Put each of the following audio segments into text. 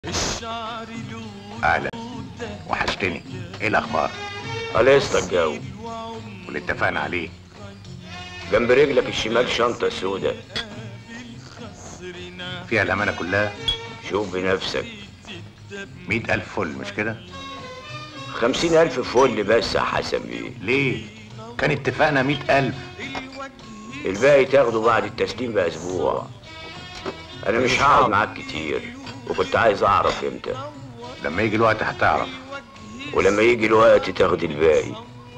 اهلا وحشتني ايه الاخبار خلصت الجو واللي اتفقنا عليه جنب رجلك الشمال شنطة سودة فيها الامانه كلها شوف بنفسك مئة ألف فل مش كده خمسين ألف فل بس يا حسن بيه ليه كان اتفقنا مئة ألف الباقي تاخده بعد التسليم بأسبوع أنا مش هقعد معاك كتير وكنت عايز أعرف إمتى لما يجي الوقت هتعرف ولما يجي الوقت تاخد الباقي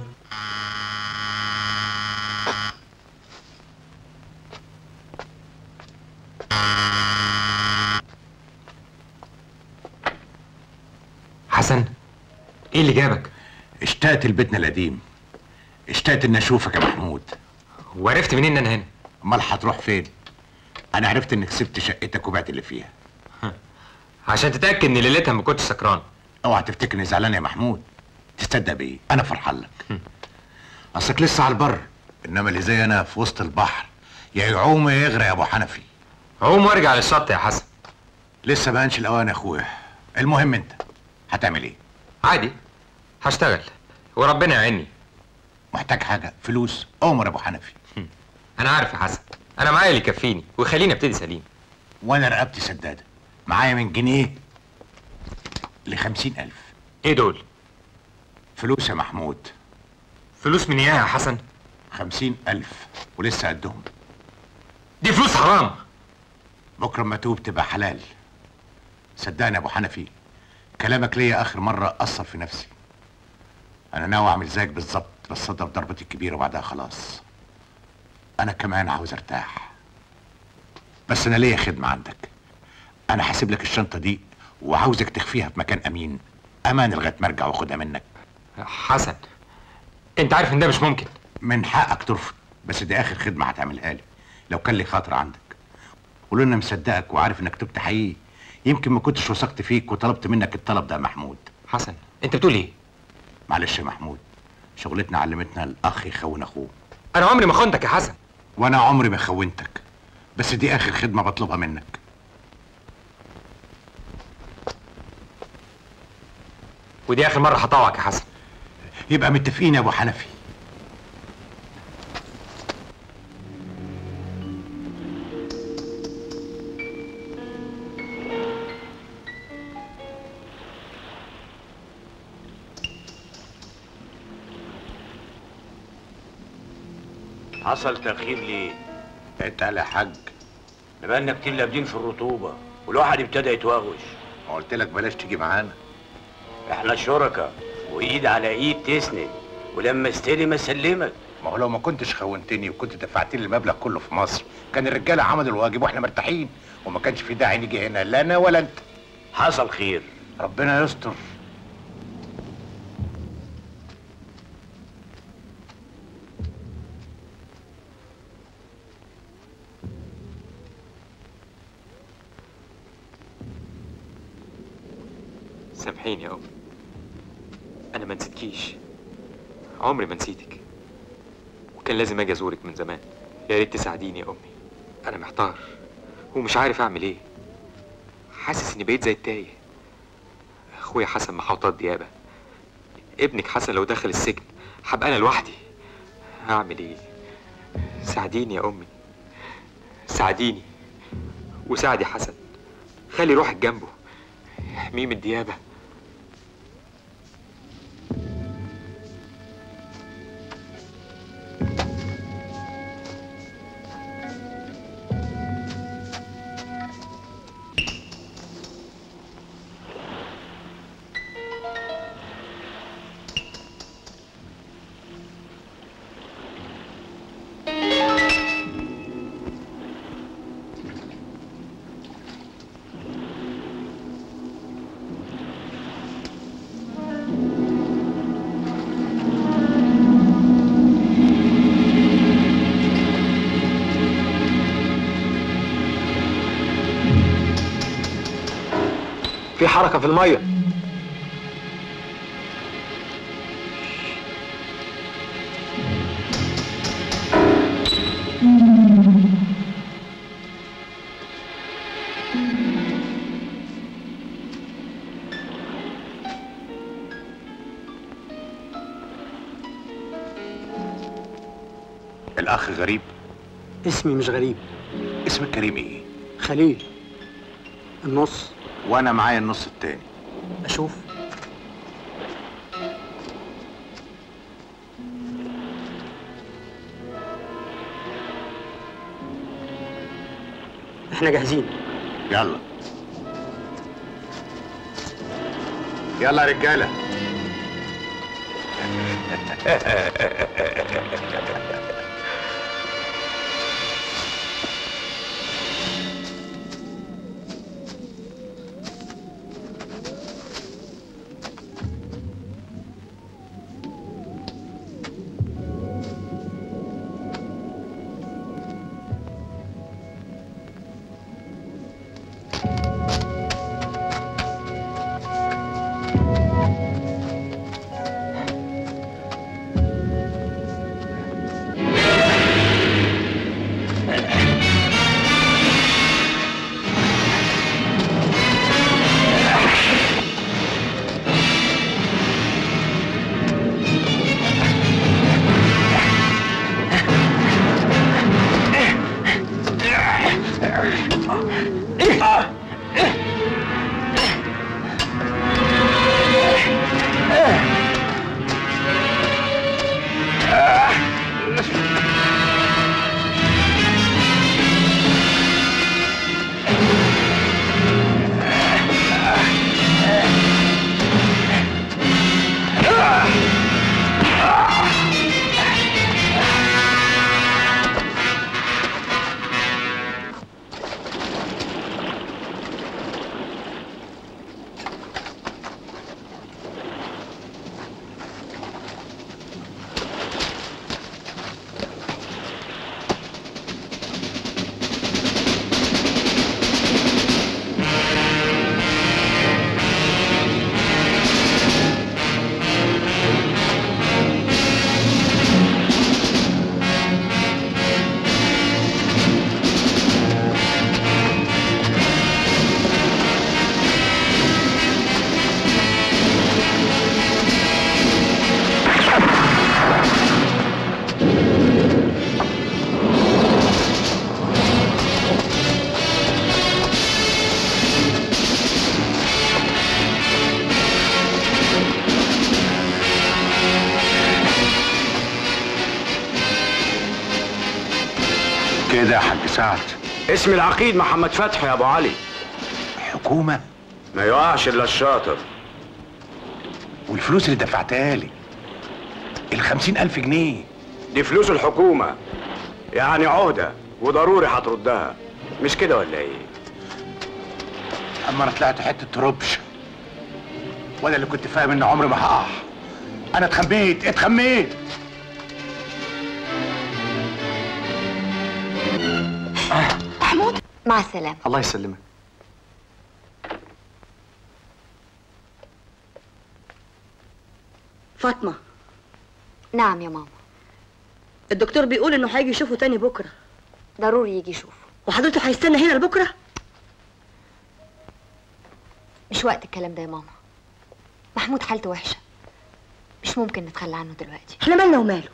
حسن ايه اللي جابك اشتقت لبيتنا القديم اشتقت اني اشوفك يا محمود وعرفت منين ان انا هنا امال هتروح فين انا عرفت انك سبت شقتك وبعت اللي فيها عشان تتاكد ان ليلتها ما كنتش سكران اوعى تفتكر اني زعلان يا محمود تصدق بايه انا فرحان لك اصلك لسه على البر انما اللي زي انا في وسط البحر يا يعوم يا يغرق يا ابو حنفي عوم وارجع للشط يا حسن لسه ما انش الاوان يا اخويا المهم انت هتعمل ايه عادي هشتغل وربنا يعيني محتاج حاجه فلوس امر يا ابو حنفي انا عارف يا حسن انا معايا اللي يكفيني ويخليني ابتدي سليم وانا رقبتي سداده معايا من جنيه لخمسين الف ايه دول فلوس يا محمود فلوس من ايه يا حسن خمسين الف ولسه قدهم دي فلوس حرام بكره ما توب تبقى حلال صدقني يا ابو حنفي كلامك ليا اخر مره اثر في نفسي انا ناوي اعمل زيك بالظبط بس اضرب ضربتي الكبيره وبعدها خلاص انا كمان عاوز ارتاح بس انا ليا خدمه عندك انا هسيب لك الشنطه دي وعاوزك تخفيها في مكان امين امان لغايه ما ارجع واخدها منك حسن انت عارف ان ده مش ممكن من حقك ترفض بس دي اخر خدمه هتعملها لي لو كان لي خاطر عندك ولو انا مصدقك وعارف انك تبت حقيقي يمكن ما كنتش وثقت فيك وطلبت منك الطلب ده يا محمود حسن انت بتقول ايه معلش يا محمود شغلتنا علمتنا الاخ يخون اخوه انا عمري ما خنتك يا حسن وانا عمري ما خونتك بس دي اخر خدمه بطلبها منك ودي اخر مره هطوعك يا حسن يبقى متفقين يا ابو حنفي حصل تأخير ليه؟ انت يا حاج بقالنا كتير لابدين في الرطوبة والواحد ابتدى يتوغش ما قلت لك بلاش تيجي معانا احنا شركاء وايد على ايد تسند ولما استلم اسلمك ما هو لو ما كنتش خونتني وكنت دفعت لي المبلغ كله في مصر كان الرجاله عملوا الواجب واحنا مرتاحين وما كانش في داعي نيجي هنا لا انا ولا انت حصل خير ربنا يستر سامحيني يا امي انا ما نسيتكيش عمري ما نسيتك وكان لازم اجي ازورك من زمان يا ريت تساعديني يا امي انا محتار ومش عارف اعمل ايه حاسس اني بقيت زي التايه اخويا حسن محاوطات ديابه ابنك حسن لو دخل السجن هبقى انا لوحدي هعمل ايه ساعديني يا امي ساعديني وساعدي حسن خلي روحك جنبه احميه من الديابه في حركة في المية الاخ غريب اسمي مش غريب اسمك كريم ايه خليل النص وانا معايا النص التاني اشوف احنا جاهزين يلا يلا يا رجاله كده يا حاج سعد اسمي العقيد محمد فتحي يا ابو علي حكومه ما يقعش الا الشاطر والفلوس اللي دفعتها لي الخمسين ألف جنيه دي فلوس الحكومة يعني عهدة وضروري هتردها مش كده ولا ايه؟ اما انا طلعت حته ربش وانا اللي كنت فاهم ان عمري ما هقع انا اتخميت اتخميت محمود مع السلامة الله يسلمك فاطمة نعم يا ماما الدكتور بيقول انه هيجي يشوفه تاني بكرة ضروري يجي يشوفه وحضرته هيستنى هنا لبكرة مش وقت الكلام ده يا ماما محمود حالته وحشة مش ممكن نتخلى عنه دلوقتي احنا مالنا وماله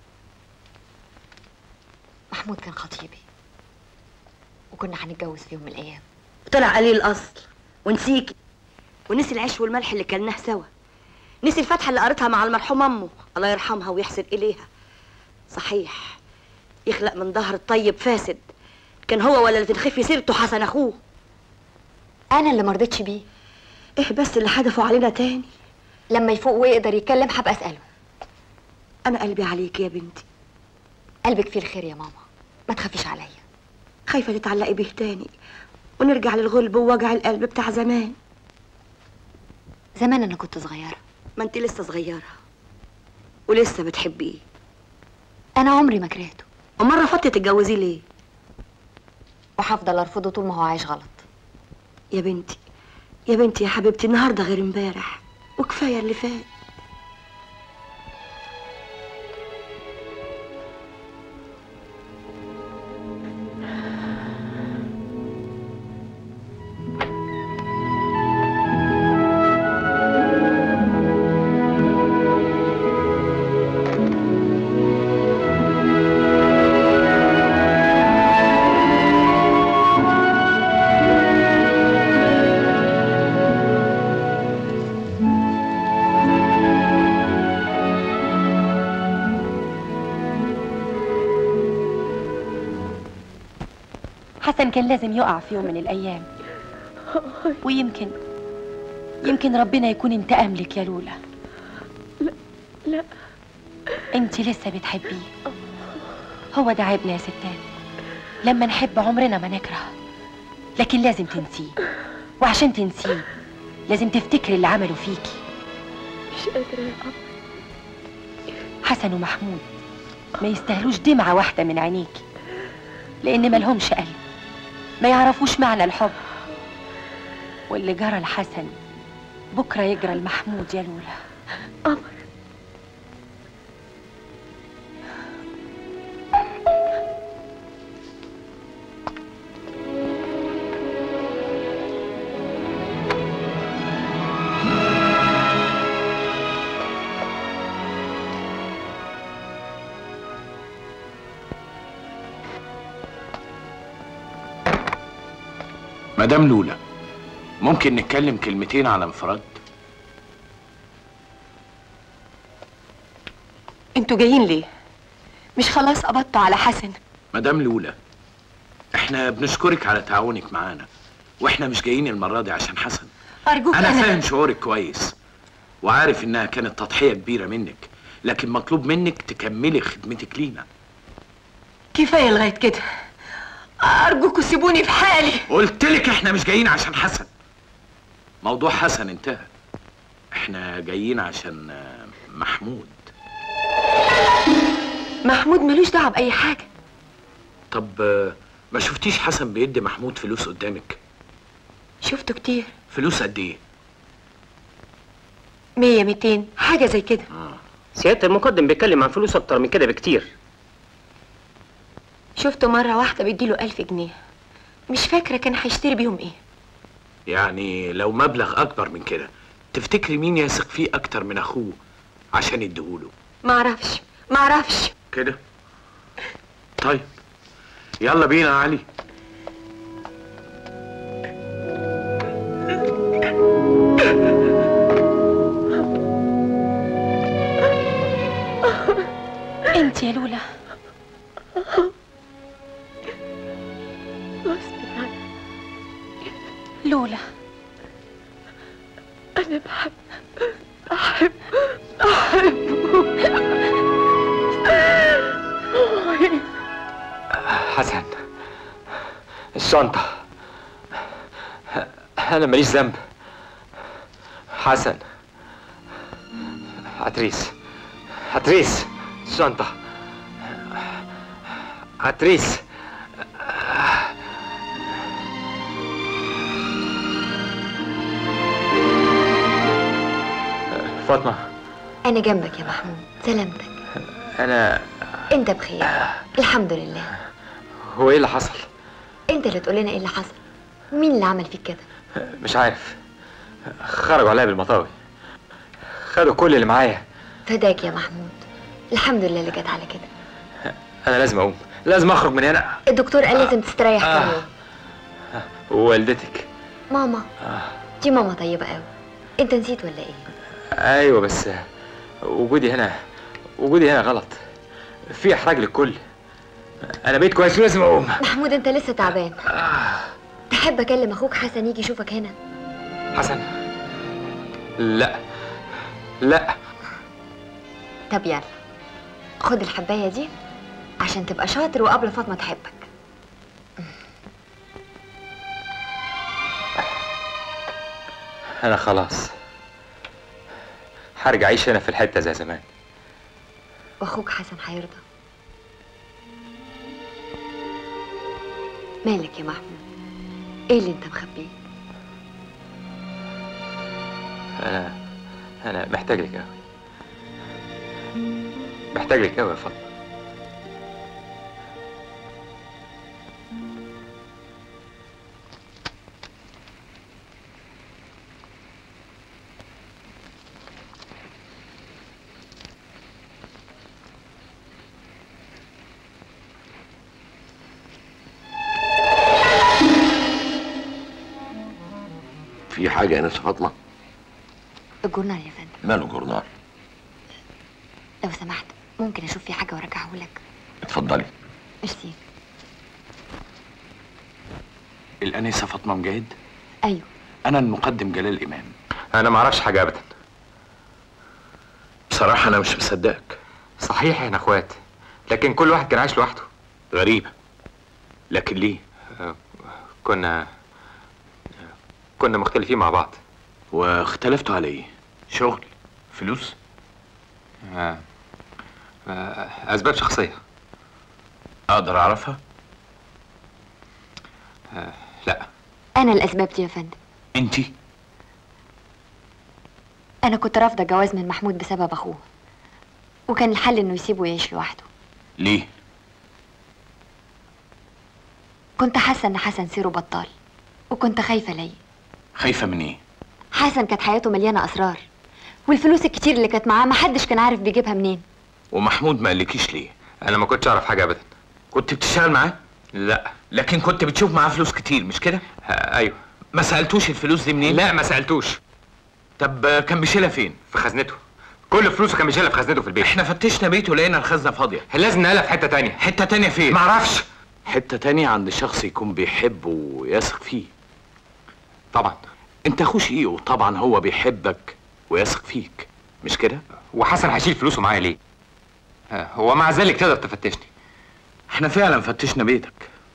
محمود كان خطيبي وكنا هنتجوز في يوم من الأيام طلع قليل الاصل ونسيكي ونسي العيش والملح اللي كلناه سوا نسي الفاتحة اللي قريتها مع المرحوم امه الله يرحمها ويحسن اليها صحيح يخلق من ظهر الطيب فاسد كان هو ولا اللي تنخفي سيرته حسن اخوه أنا اللي مرضتش بيه ايه بس اللي حدفوا علينا تاني لما يفوق ويقدر يتكلم هبقى أسأله انا قلبي عليك يا بنتي قلبك فيه الخير يا ماما ما تخافيش عليا خايفة تتعلقي بيه تاني ونرجع للغلب ووجع القلب بتاع زمان زمان أنا كنت صغيرة ما انت لسه صغيرة ولسه بتحبيه أنا عمري ما كرهته ومرة فضت تتجوزيه ليه وهفضل أرفضه طول ما هو عايش غلط يا بنتي يا بنتي يا حبيبتي النهارده غير امبارح وكفايه اللي فات حسن كان لازم يقع في يوم من الأيام ويمكن يمكن ربنا يكون انتقم لك يا لولا لا انت لسه بتحبيه هو ده عيبنا يا ستات لما نحب عمرنا ما نكره لكن لازم تنسيه وعشان تنسيه لازم تفتكري اللي عمله فيكي مش قادرة يا قمر حسن ومحمود ما يستاهلوش دمعة واحدة من عينيكي لأن ملهمش قلب ما يعرفوش معنى الحب واللي جرى لحسن بكرة يجرى لمحمود يا لولا قمر مدام لولا ممكن نتكلم كلمتين على انفراد انتوا جايين ليه؟ مش خلاص قبضتوا على حسن مدام لولا احنا بنشكرك على تعاونك معانا واحنا مش جايين المره دي عشان حسن أرجوك انا فاهم شعورك كويس وعارف انها كانت تضحيه كبيره منك لكن مطلوب منك تكملي خدمتك لينا كفاية لغاية كده أرجوكوا سيبوني في حالي قلت لك احنا مش جايين عشان حسن موضوع حسن انتهى احنا جايين عشان آه، محمود محمود ملوش دعوة بأي حاجة طب آه، ما شفتيش حسن بيدي محمود فلوس قدامك شفته كتير فلوس قد ايه مية ميتين حاجة زي كده سيادة المقدم بيتكلم عن فلوس أكتر من كده بكتير شفته مرة واحدة بيديله ألف جنيه مش فاكرة كان هيشتري بيهم ايه يعني لو مبلغ اكبر من كده تفتكري مين يثق فيه اكتر من اخوه عشان يديهوله معرفش معرفش كده طيب يلا بينا يا علي انت يا لولا غصب عني لولا أنا بحب أحب أحب حسن الشنطة أنا ماليش ذنب حسن عتريس عتريس الشنطة عتريس فاطمة أنا جنبك يا محمود سلامتك أنا أنت بخير الحمد لله هو إيه اللي حصل؟ أنت اللي تقول لنا إيه اللي حصل مين اللي عمل فيك كده مش عارف خرجوا عليا بالمطاوي خدوا كل اللي معايا فداك يا محمود الحمد لله اللي جت على كده أنا لازم أقوم لازم أخرج من هنا الدكتور قال لازم تستريح كام يوم ووالدتك ماما دي ماما طيبة قوي أنت نسيت ولا إيه ايوه بس وجودي هنا وجودي هنا غلط في احراج للكل انا بقيت كويس ولازم اقوم محمود أنت لسه تعبان تحب أكلم أخوك حسن يجي يشوفك هنا حسن لا لا طب يلا خد الحباية دي عشان تبقى شاطر وقبل فاطمة تحبك انا خلاص هرجع اعيش هنا في الحته زي زمان واخوك حسن هيرضى مالك يا محمود ايه اللي انت مخبيه انا انا محتاج لك قوي محتاج لك قوي يا فاطمه في حاجة يا ناس فاطمة الجورنال يا فندم ماله جورنال لو سمحت ممكن اشوف في حاجه وارجعه لك اتفضلي ميرسي الانسه فاطمه مجاهد ايوه انا المقدم جلال امام انا ما اعرفش حاجه ابدا بصراحه انا مش مصدقك صحيح احنا اخوات لكن كل واحد كان عايش لوحده غريبه لكن ليه كنا كنا مختلفين مع بعض واختلفتوا على ايه شغل فلوس آه. آه. اسباب شخصيه اقدر اعرفها آه. لا انا الاسباب دي يا فندم انتي انا كنت رافضه الجواز من محمود بسبب اخوه وكان الحل انه يسيبه يعيش لوحده ليه كنت حاسه ان حسن سيره بطال وكنت خايفه ليا خايفه من ايه حسن كانت حياته مليانه اسرار والفلوس الكتير اللي كانت معاه محدش كان عارف بيجيبها منين ومحمود ما قالكيش ليه انا ما كنتش اعرف حاجه ابدا كنت بتشتغل معاه لا لكن كنت بتشوف معاه فلوس كتير مش كده آه. ايوه ما سالتوش الفلوس دي منين لا ما سالتوش طب آه، كان بيشيلها فين في خزنته كل فلوسه كان بيشيلها في خزنته في البيت احنا فتشنا بيته لقينا الخزنه فاضيه لازم نقلها في حته تانية حته تانية فين ما اعرفش حته تانية عند شخص يكون بيحبه ويثق فيه طبعا انت اخو شقيقه وطبعا هو بيحبك ويثق فيك مش كده وحسن هيشيل فلوسه معايا ليه آه. ومع ذلك تقدر تفتشني احنا فعلا فتشنا بيتك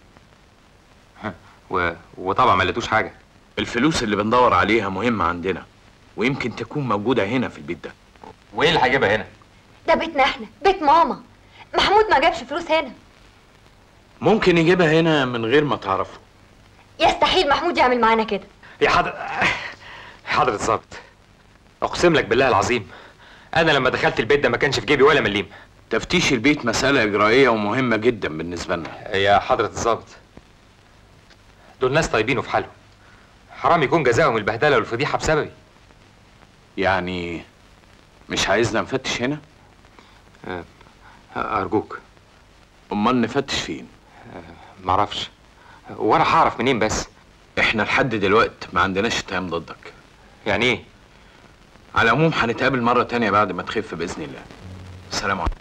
و... وطبعا ما لقيتوش حاجه الفلوس اللي بندور عليها مهمه عندنا ويمكن تكون موجوده هنا في البيت ده وايه اللي هيجيبها هنا ده بيتنا احنا بيت ماما محمود ما جابش فلوس هنا ممكن يجيبها هنا من غير ما تعرفه يستحيل محمود يعمل معانا كده يا حضر حضرة الظابط اقسم لك بالله العظيم انا لما دخلت البيت ده ما كانش في جيبي ولا مليم تفتيش البيت مساله اجرائيه ومهمه جدا بالنسبه لنا يا حضرة الظابط دول ناس طيبين وفي حالهم حرام يكون جزاهم البهدله والفضيحه بسببي يعني مش عايزنا نفتش هنا أه ارجوك امال نفتش فين أه معرفش وانا هعرف منين بس احنا لحد دلوقتي ما عندناش اتهام ضدك يعني ايه على العموم هنتقابل مره تانية بعد ما تخف باذن الله السلام عليكم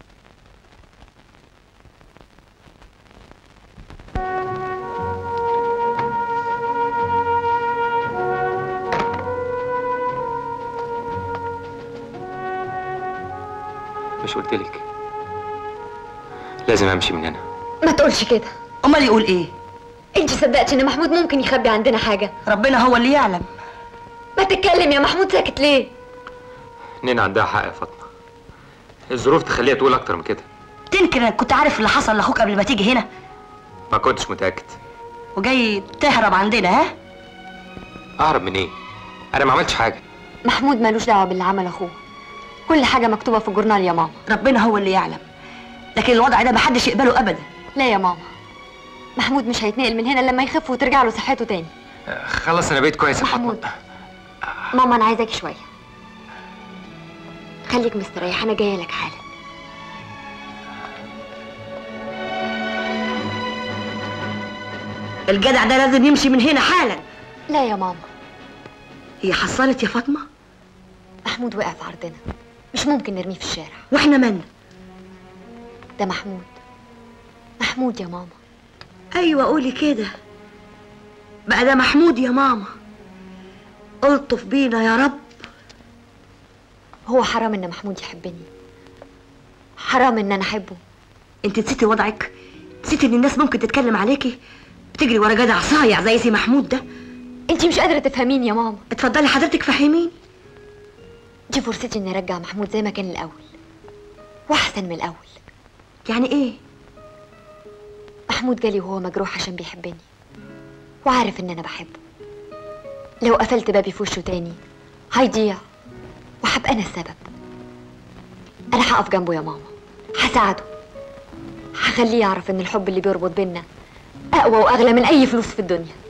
مش قلتلك لازم امشي من هنا ما تقولش كده امال يقول ايه انت صدقتي ان محمود ممكن يخبي عندنا حاجه ربنا هو اللي يعلم ما تتكلم يا محمود ساكت ليه نينا عندها حق يا فاطمه الظروف تخليها تقول اكتر من كده تنكر انك كنت عارف اللي حصل لاخوك قبل ما تيجي هنا ما كنتش متاكد وجاي تهرب عندنا ها اهرب من ايه انا ما عملتش حاجه محمود مالوش دعوه باللي عمل اخوه كل حاجه مكتوبه في الجورنال يا ماما ربنا هو اللي يعلم لكن الوضع ده محدش يقبله ابدا لا يا ماما محمود مش هيتنقل من هنا لما يخف وترجع له صحته تاني خلص انا بقيت كويس يا محمود ماما انا عايزاك شويه خليك مستريح انا جايه لك حالا الجدع ده لازم يمشي من هنا حالا لا يا ماما هي حصلت يا فاطمه محمود وقع في عرضنا مش ممكن نرميه في الشارع واحنا من ده محمود محمود يا ماما ايوه قولي كده بقى ده محمود يا ماما الطف بينا يا رب هو حرام ان محمود يحبني حرام ان انا احبه انت نسيتي وضعك نسيتي ان الناس ممكن تتكلم عليكي بتجري ورا جدع صايع زي سي محمود ده انت مش قادره تفهميني يا ماما اتفضلي حضرتك فهميني دي فرصتي اني ارجع محمود زي ما كان الاول واحسن من الاول يعني ايه محمود جالي وهو مجروح عشان بيحبني وعارف ان انا بحبه لو قفلت بابي في وشه تاني هيضيع وهبقى انا السبب انا هقف جنبه يا ماما هساعده هخليه يعرف ان الحب اللي بيربط بينا اقوى واغلى من اي فلوس في الدنيا